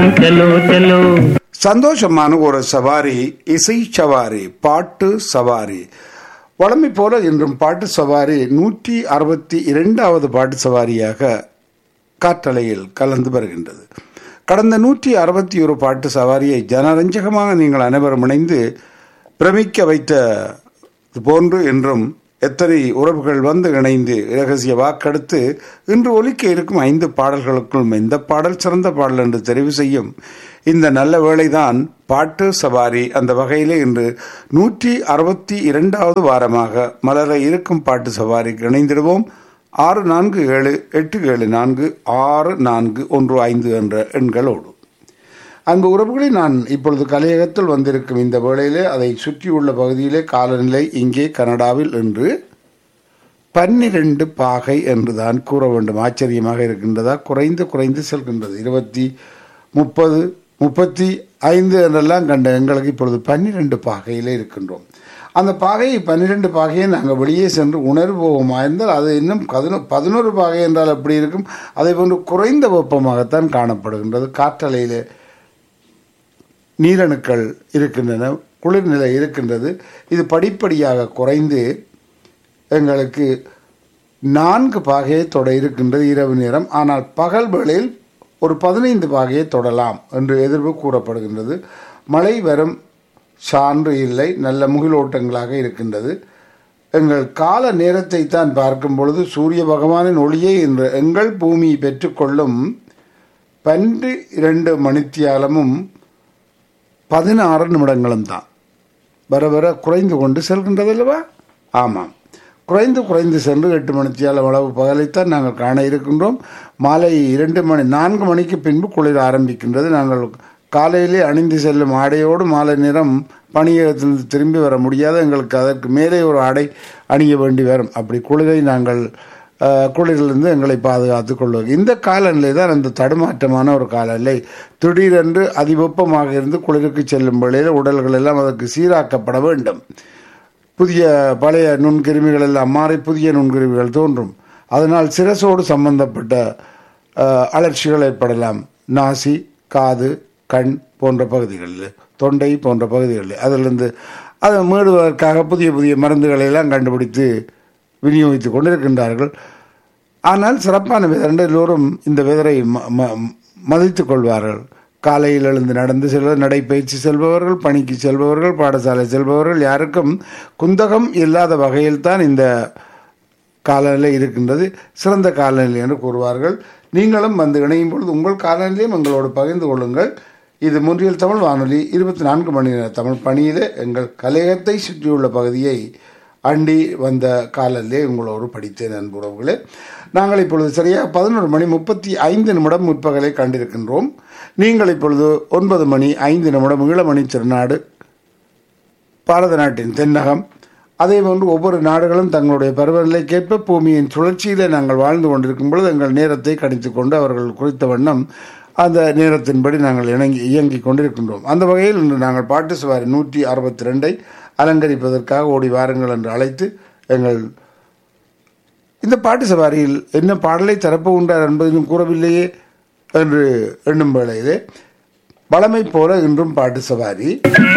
चलो चलो சந்தோஷமான ஒரு சவாரி இசை சவாரி பாட்டு சவாரி வழமை போல இன்றும் பாட்டு சவாரி நூற்றி அறுபத்தி இரண்டாவது பாட்டு சவாரியாக காற்றலையில் கலந்து வருகின்றது கடந்த நூற்றி அறுபத்தி ஒரு பாட்டு சவாரியை ஜனரஞ்சகமாக நீங்கள் அனைவரும் இணைந்து பிரமிக்க வைத்த போன்று என்றும் எத்தனை உறவுகள் வந்து இணைந்து இரகசிய வாக்கெடுத்து இன்று ஒலிக்க இருக்கும் ஐந்து பாடல்களுக்குள் எந்த பாடல் சிறந்த பாடல் என்று தெரிவு செய்யும் இந்த நல்ல வேளைதான் பாட்டு சவாரி அந்த வகையிலே இன்று நூற்றி அறுபத்தி இரண்டாவது வாரமாக மலர இருக்கும் பாட்டு சவாரிக்கு இணைந்திடுவோம் ஆறு நான்கு ஏழு எட்டு ஏழு நான்கு ஆறு நான்கு ஒன்று ஐந்து என்ற எண்களோடு அன்பு உறவுகளை நான் இப்பொழுது கலையகத்தில் வந்திருக்கும் இந்த வேளையிலே அதை சுற்றியுள்ள பகுதியிலே காலநிலை இங்கே கனடாவில் என்று பன்னிரண்டு பாகை என்றுதான் கூற வேண்டும் ஆச்சரியமாக இருக்கின்றதா குறைந்து குறைந்து செல்கின்றது இருபத்தி முப்பது முப்பத்தி ஐந்து என்றெல்லாம் கண்ட எங்களுக்கு இப்பொழுது பன்னிரண்டு பாகையிலே இருக்கின்றோம் அந்த பாகையை பன்னிரண்டு பாகையை நாங்கள் வெளியே சென்று உணர்வோமா இருந்தால் அது இன்னும் பதினொ பதினோரு பாகை என்றால் எப்படி இருக்கும் அதை போன்று குறைந்த வெப்பமாகத்தான் காணப்படுகின்றது காற்றலையிலே நீரணுக்கள் இருக்கின்றன குளிர்நிலை இருக்கின்றது இது படிப்படியாக குறைந்து எங்களுக்கு நான்கு பாகையை தொட இருக்கின்றது இரவு நேரம் ஆனால் பகல் வேளையில் ஒரு பதினைந்து பாகையை தொடலாம் என்று எதிர்ப்பு கூறப்படுகின்றது மழை வரும் சான்று இல்லை நல்ல முகிலோட்டங்களாக இருக்கின்றது எங்கள் கால நேரத்தை தான் பார்க்கும் பொழுது சூரிய பகவானின் ஒளியை இன்று எங்கள் பூமி பெற்றுக்கொள்ளும் பன்று இரண்டு மணித்தியாலமும் பதினாறு நிமிடங்களும் தான் வர வர குறைந்து கொண்டு செல்கின்றது அல்லவா ஆமாம் குறைந்து குறைந்து சென்று எட்டு மணித்தியால அளவு பகலைத்தான் நாங்கள் காண இருக்கின்றோம் மாலை இரண்டு மணி நான்கு மணிக்கு பின்பு குளிர ஆரம்பிக்கின்றது நாங்கள் காலையிலே அணிந்து செல்லும் ஆடையோடு மாலை நேரம் பணியகத்தில் திரும்பி வர முடியாது எங்களுக்கு அதற்கு மேலே ஒரு ஆடை அணிய வேண்டி வரும் அப்படி குளிரை நாங்கள் அஹ், குளிரிலிருந்து எங்களை பாதுகாத்துக் கொள்வது இந்த காலநிலை தான் அந்த தடுமாற்றமான ஒரு காலநிலை திடீரென்று அதிவெப்பமாக இருந்து குளிருக்கு செல்லும் வேளையில் உடல்கள் எல்லாம் அதற்கு சீராக்கப்பட வேண்டும் புதிய பழைய நுண்கிருமிகள் எல்லாம் மாறி புதிய நுண்கிருமிகள் தோன்றும் அதனால் சிரசோடு சம்பந்தப்பட்ட அஹ், அலர்ச்சிகள் ஏற்படலாம் நாசி காது கண் போன்ற பகுதிகளில் தொண்டை போன்ற பகுதிகளில் அதிலிருந்து அதை மீடுவதற்காக புதிய புதிய மருந்துகளை எல்லாம் கண்டுபிடித்து விநியோகித்துக் கொண்டிருக்கின்றார்கள் ஆனால் சிறப்பான விதர் எல்லோரும் இந்த விதரை ம- ம- மதித்துக் கொள்வார்கள் காலையில் எழுந்து நடந்து செல்வது நடைப்பயிற்சி செல்பவர்கள் பணிக்கு செல்பவர்கள் பாடசாலை செல்பவர்கள் யாருக்கும் குந்தகம் இல்லாத வகையில் தான் இந்த காலநிலை இருக்கின்றது சிறந்த காலநிலை என்று கூறுவார்கள் நீங்களும் வந்து இணையும் பொழுது உங்கள் காலநிலையும் எங்களோடு பகிர்ந்து கொள்ளுங்கள் இது முன்றியல் தமிழ் வானொலி இருபத்தி நான்கு மணி நேர தமிழ் பணியிலே எங்கள் கலையகத்தை சுற்றியுள்ள பகுதியை அண்டி வந்த காலநிலை உங்களோடு படித்தேன் அன்புறவுகளே நாங்கள் இப்பொழுது சரியாக பதினொரு மணி முப்பத்தி ஐந்து நிமிடம் முற்பகலை கண்டிருக்கின்றோம் நீங்கள் இப்பொழுது ஒன்பது மணி ஐந்து நிமிடம் ஈழமணி திருநாடு பாரத நாட்டின் தென்னகம் அதே போன்று ஒவ்வொரு நாடுகளும் தங்களுடைய பருவநிலைக்கேற்ப பூமியின் சுழற்சியிலே நாங்கள் வாழ்ந்து கொண்டிருக்கும் பொழுது எங்கள் நேரத்தை கணித்துக் கொண்டு அவர்கள் குறித்த வண்ணம் அந்த நேரத்தின்படி நாங்கள் இணங்கி இயங்கிக் கொண்டிருக்கின்றோம் அந்த வகையில் இன்று நாங்கள் பாட்டு சுவாரி நூற்றி அறுபத்தி ரெண்டை அலங்கரிப்பதற்காக ஓடி வாருங்கள் என்று அழைத்து எங்கள் இந்த பாட்டு சவாரியில் என்ன பாடலை தரப்போகின்றார் என்பதையும் கூறவில்லையே என்று எண்ணும் வேளையிலே வளமை போல இன்றும் பாட்டு சவாரி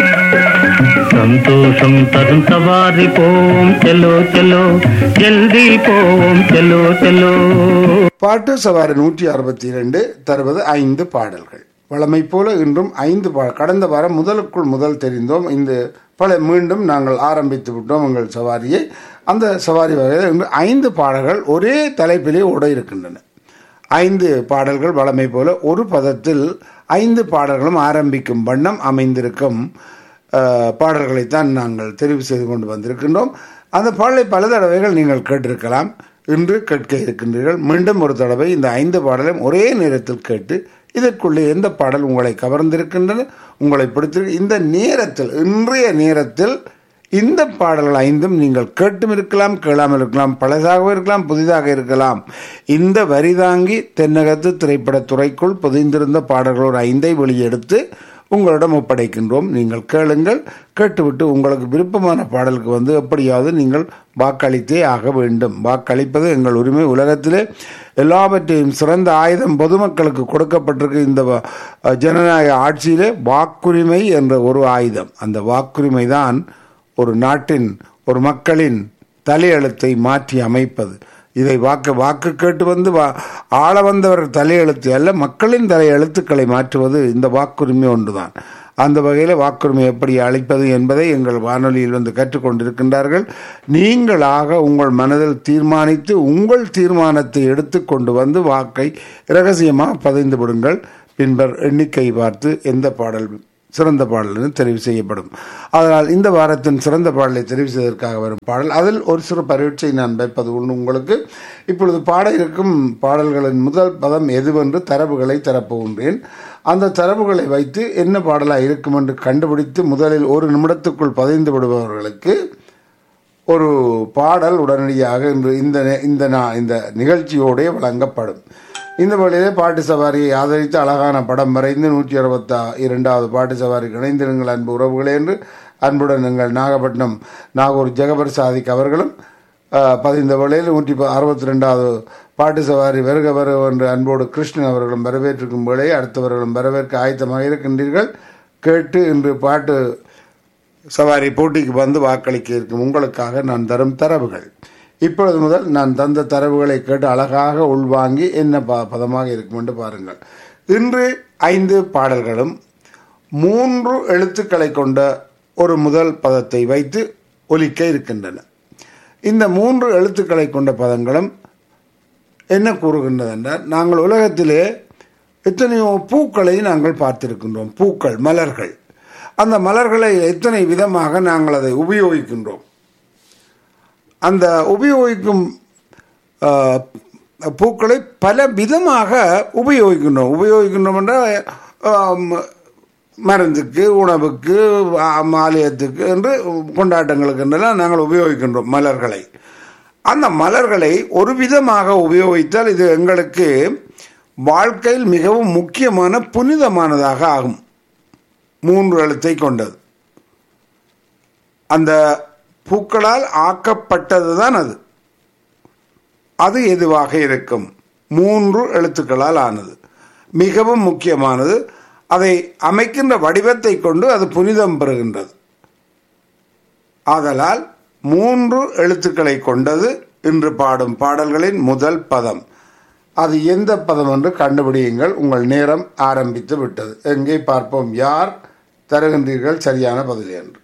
संतोषम तरुण सवारी पोम चलो चलो जल्दी पोम चलो चलो பாட்டு சவாரி நூற்றி அறுபத்தி இரண்டு தருவது ஐந்து பாடல்கள் வழமை போல இன்றும் ஐந்து பா கடந்த வாரம் முதலுக்குள் முதல் தெரிந்தோம் இந்த பல மீண்டும் நாங்கள் ஆரம்பித்து விட்டோம் எங்கள் சவாரியை அந்த சவாரி வகையில் இன்று ஐந்து பாடல்கள் ஒரே தலைப்பிலே ஓட இருக்கின்றன ஐந்து பாடல்கள் வழமை போல ஒரு பதத்தில் ஐந்து பாடல்களும் ஆரம்பிக்கும் வண்ணம் அமைந்திருக்கும் அஹ், பாடல்களைத்தான் நாங்கள் தெரிவு செய்து கொண்டு வந்திருக்கின்றோம் அந்த பாடலை பல தடவைகள் நீங்கள் கேட்டிருக்கலாம் இன்று கேட்க இருக்கின்றீர்கள் மீண்டும் ஒரு தடவை இந்த ஐந்து பாடலையும் ஒரே நேரத்தில் கேட்டு இதற்குள்ளே எந்த பாடல் உங்களை கவர்ந்திருக்கின்றன உங்களை பிடித்திருக்கு இந்த நேரத்தில் இன்றைய நேரத்தில் இந்த பாடல்கள் ஐந்தும் நீங்கள் கேட்டும் இருக்கலாம் கேளாமல் இருக்கலாம் பழசாகவும் இருக்கலாம் புதிதாக இருக்கலாம் இந்த வரிதாங்கி தென்னகத்து திரைப்படத் துறைக்குள் புதிந்திருந்த பாடல்கள் ஒரு ஐந்தை வெளியெடுத்து உங்களிடம் ஒப்படைக்கின்றோம் நீங்கள் கேளுங்கள் கேட்டுவிட்டு உங்களுக்கு விருப்பமான பாடலுக்கு வந்து எப்படியாவது நீங்கள் வாக்களித்தே ஆக வேண்டும் வாக்களிப்பது எங்கள் உரிமை உலகத்திலே எல்லாவற்றையும் சிறந்த ஆயுதம் பொதுமக்களுக்கு கொடுக்கப்பட்டிருக்கு இந்த வ- ஜனநாயக ஆட்சியிலே வாக்குரிமை என்ற ஒரு ஆயுதம் அந்த வாக்குரிமை தான் ஒரு நாட்டின் ஒரு மக்களின் தலையெழுத்தை மாற்றி அமைப்பது இதை வாக்கு வாக்கு கேட்டு வந்து வா ஆள வந்தவர் தலையெழுத்து அல்ல மக்களின் தலையெழுத்துக்களை மாற்றுவது இந்த வாக்குரிமை ஒன்றுதான் அந்த வகையில் வாக்குரிமை எப்படி அளிப்பது என்பதை எங்கள் வானொலியில் வந்து கற்றுக்கொண்டிருக்கின்றார்கள் நீங்களாக உங்கள் மனதில் தீர்மானித்து உங்கள் தீர்மானத்தை எடுத்து கொண்டு வந்து வாக்கை இரகசியமாக பதிந்து விடுங்கள் பின்பர் எண்ணிக்கை பார்த்து எந்த பாடல் சிறந்த பாடல் என்று தெரிவு செய்யப்படும் அதனால் இந்த வாரத்தின் சிறந்த பாடலை தெரிவு செய்வதற்காக வரும் பாடல் அதில் ஒரு சிறு பரீட்சை நான் வைப்பது உண்டு உங்களுக்கு இப்பொழுது பாட இருக்கும் பாடல்களின் முதல் பதம் எதுவென்று தரவுகளை தரப்போகின்றேன் அந்த தரவுகளை வைத்து என்ன பாடலாக இருக்கும் என்று கண்டுபிடித்து முதலில் ஒரு நிமிடத்துக்குள் பதிந்து விடுபவர்களுக்கு ஒரு பாடல் உடனடியாக இன்று இந்த நே- இந்த நா- இந்த நிகழ்ச்சியோடே வழங்கப்படும் இந்த வழியிலே பாட்டு சவாரியை ஆதரித்து அழகான படம் வரைந்து நூற்றி அறுபத்தா இரண்டாவது பாட்டு சவாரிக்கு இணைந்திருங்கள் அன்பு உறவுகளே என்று அன்புடன் எங்கள் நாகப்பட்டினம் நாகூர் ஜெகபர் சாதிக் அவர்களும் ஆஹ், பதிந்த வேளையில் நூற்றி அறுபத்தி ரெண்டாவது பாட்டு சவாரி வருக வருக என்று அன்போடு கிருஷ்ணன் அவர்களும் வரவேற்றிருக்கும் வேளையை அடுத்தவர்களும் வரவேற்க ஆயத்தமாக இருக்கின்றீர்கள் கேட்டு இன்று பாட்டு சவாரி போட்டிக்கு வந்து வாக்களிக்க இருக்கும் உங்களுக்காக நான் தரும் தரவுகள் இப்பொழுது முதல் நான் தந்த தரவுகளை கேட்டு அழகாக உள்வாங்கி என்ன ப பதமாக இருக்கும் என்று பாருங்கள் இன்று ஐந்து பாடல்களும் மூன்று எழுத்துக்களை கொண்ட ஒரு முதல் பதத்தை வைத்து ஒலிக்க இருக்கின்றன இந்த மூன்று எழுத்துக்களை கொண்ட பதங்களும் என்ன கூறுகின்றது என்றால் நாங்கள் உலகத்திலே எத்தனையோ பூக்களை நாங்கள் பார்த்திருக்கின்றோம் பூக்கள் மலர்கள் அந்த மலர்களை எத்தனை விதமாக நாங்கள் அதை உபயோகிக்கின்றோம் அந்த உபயோகிக்கும் ஆ, பூக்களை பல விதமாக உபயோகிக்கின்றோம் உபயோகிக்கின்றோம் என்றால் ஆம், மருந்துக்கு உணவுக்கு ஆம், ஆலயத்துக்கு என்று கொண்டாட்டங்களுக்கு என்றெல்லாம் நாங்கள் உபயோகிக்கின்றோம் மலர்களை அந்த மலர்களை ஒரு விதமாக உபயோகித்தால் இது எங்களுக்கு வாழ்க்கையில் மிகவும் முக்கியமான புனிதமானதாக ஆகும் மூன்று எழுத்தை கொண்டது அந்த பூக்களால் ஆக்கப்பட்டது தான் அது அது எதுவாக இருக்கும் மூன்று எழுத்துக்களால் ஆனது மிகவும் முக்கியமானது அதை அமைக்கின்ற வடிவத்தை கொண்டு அது புனிதம் பெறுகின்றது ஆதலால் மூன்று எழுத்துக்களை கொண்டது இன்று பாடும் பாடல்களின் முதல் பதம் அது எந்த பதம் என்று கண்டுபிடியுங்கள் உங்கள் நேரம் ஆரம்பித்து விட்டது எங்கே பார்ப்போம் யார் தருகின்றீர்கள் சரியான பதில் என்று